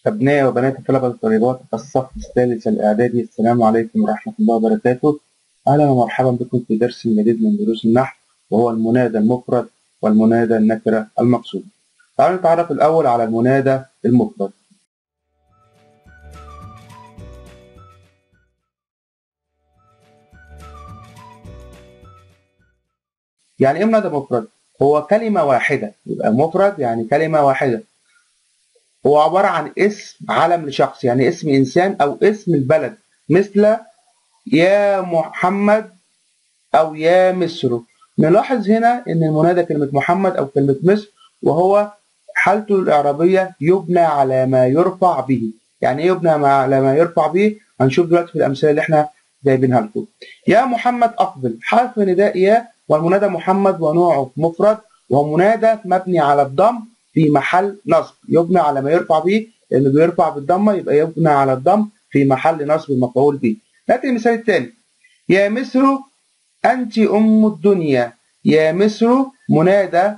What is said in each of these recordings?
أبنائي وبنات الطلبة الطالبات الصف الثالث الإعدادي السلام عليكم ورحمة الله وبركاته أهلا ومرحبا بكم في درس جديد من دروس النحو وهو المنادى المفرد والمنادى النكرة المقصود تعالوا نتعرف الأول على المنادى المفرد يعني إيه منادى مفرد؟ هو كلمة واحدة يبقى مفرد يعني كلمة واحدة هو عبارة عن اسم علم لشخص يعني اسم إنسان أو اسم البلد مثل يا محمد أو يا مصر نلاحظ هنا إن المنادى كلمة محمد أو كلمة مصر وهو حالته الإعرابية يبنى على ما يرفع به يعني إيه يبنى على ما يرفع به هنشوف دلوقتي في الأمثلة اللي إحنا جايبينها لكم يا محمد أقبل حرف نداء يا والمنادى محمد ونوعه مفرد وهو منادى مبني على الضم في محل نصب يبنى على ما يرفع به لأنه بيرفع بالضمة يبقى يبنى على الضم في محل نصب المفعول به لكن المثال الثاني يا مصر أنت أم الدنيا يا مصر منادى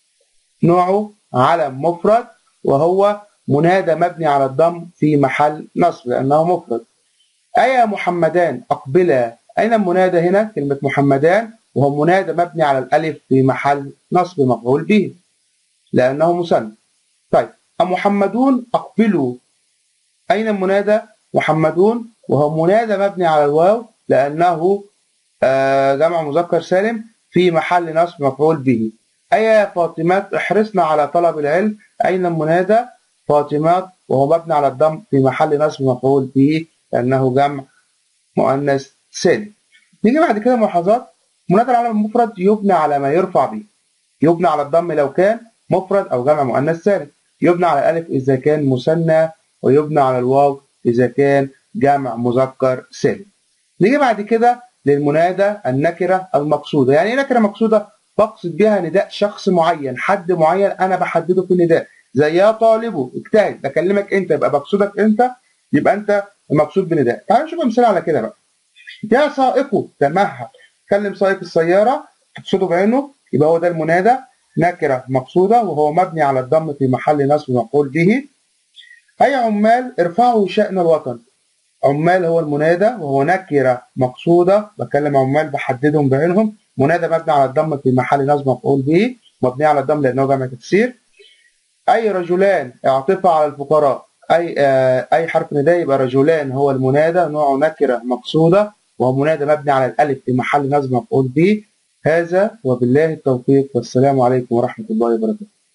نوعه علم مفرد وهو منادى مبني على الضم في محل نصب لأنه مفرد أيا محمدان أقبلا أين المنادى هنا كلمة محمدان وهو منادى مبني على الألف في محل نصب مفعول به لأنه مثنى طيب محمدون أقبلوا أين المنادى محمدون وهو منادى مبني على الواو لأنه جمع مذكر سالم في محل نصب مفعول به أي فاطمات احرصنا على طلب العلم أين المنادى فاطمات وهو مبني على الضم في محل نصب مفعول به لأنه جمع مؤنث سالم نيجي بعد كده ملاحظات منادى العلم المفرد يبنى على ما يرفع به يبنى على الضم لو كان مفرد أو جمع مؤنث سالم يبنى على الألف إذا كان مثنى ويبنى على الواو إذا كان جمع مذكر سالم نيجي بعد كده للمنادى النكرة المقصودة يعني ايه نكرة مقصودة بقصد بها نداء شخص معين حد معين أنا بحدده في النداء زي يا طالبه اجتهد بكلمك أنت يبقى بقصدك أنت يبقى أنت المقصود بنداء تعالوا نشوف أمثلة على كده بقى يا سائقه تمهل كلم سائق السيارة تقصده بعينه يبقى هو ده المنادى نكرة مقصودة وهو مبني على الضم في محل نصب مفعول به أي عمال ارفعوا شأن الوطن عمال هو المنادى وهو نكرة مقصودة بكلم عمال بحددهم بعينهم منادى مبني على الضم في محل نصب مفعول به مبني على الضم لأنه جمع تكسير أي رجلان اعطفا على الفقراء أي آه أي حرف نداء يبقى رجلان هو المنادى نوعه نكرة مقصودة وهو منادى مبني على الألف في محل نصب مفعول به هذا وبالله التوفيق والسلام عليكم ورحمة الله وبركاته